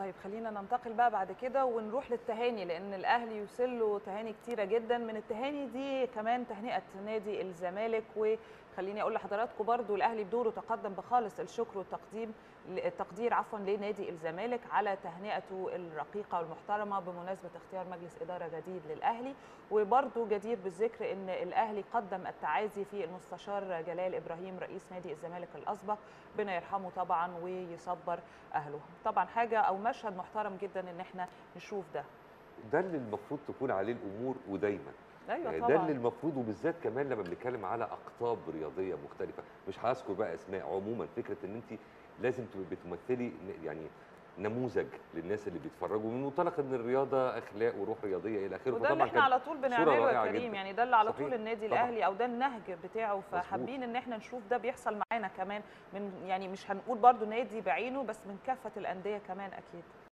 طيب خلينا ننتقل بقى بعد كده ونروح للتهاني لان الاهلي يوصل له تهاني كتيره جدا من التهاني دي كمان تهنئه نادي الزمالك وخليني اقول لحضراتكم برضو الاهلي بدوره تقدم بخالص الشكر والتقديم التقدير عفوا لنادي الزمالك على تهنئته الرقيقه والمحترمه بمناسبه اختيار مجلس اداره جديد للاهلي وبرضو جدير بالذكر ان الاهلي قدم التعازي في المستشار جلال ابراهيم رئيس نادي الزمالك الاسبق ربنا يرحمه طبعا ويصبر اهله طبعا حاجه او مشهد محترم جدا ان احنا نشوف ده ده اللي المفروض تكون عليه الامور ودايما ايوه يعني طبعا ده اللي المفروض وبالذات كمان لما بنتكلم على اقطاب رياضيه مختلفه مش هذكر بقى اسماء عموما فكره ان انت لازم تبقي بتمثلي ن- يعني نموذج للناس اللي بيتفرجوا من منطلق ان الرياضه اخلاق وروح رياضيه الى اخره وده اللي فطبعاً احنا كان على طول صورة بنعمله يا رائعة كريم جداً. يعني ده اللي على صحيح. طول النادي طبعاً. الاهلي او ده النهج بتاعه فحابين ان احنا نشوف ده بيحصل معانا كمان من يعني مش هنقول برضو نادي بعينه بس من كافه الانديه كمان اكيد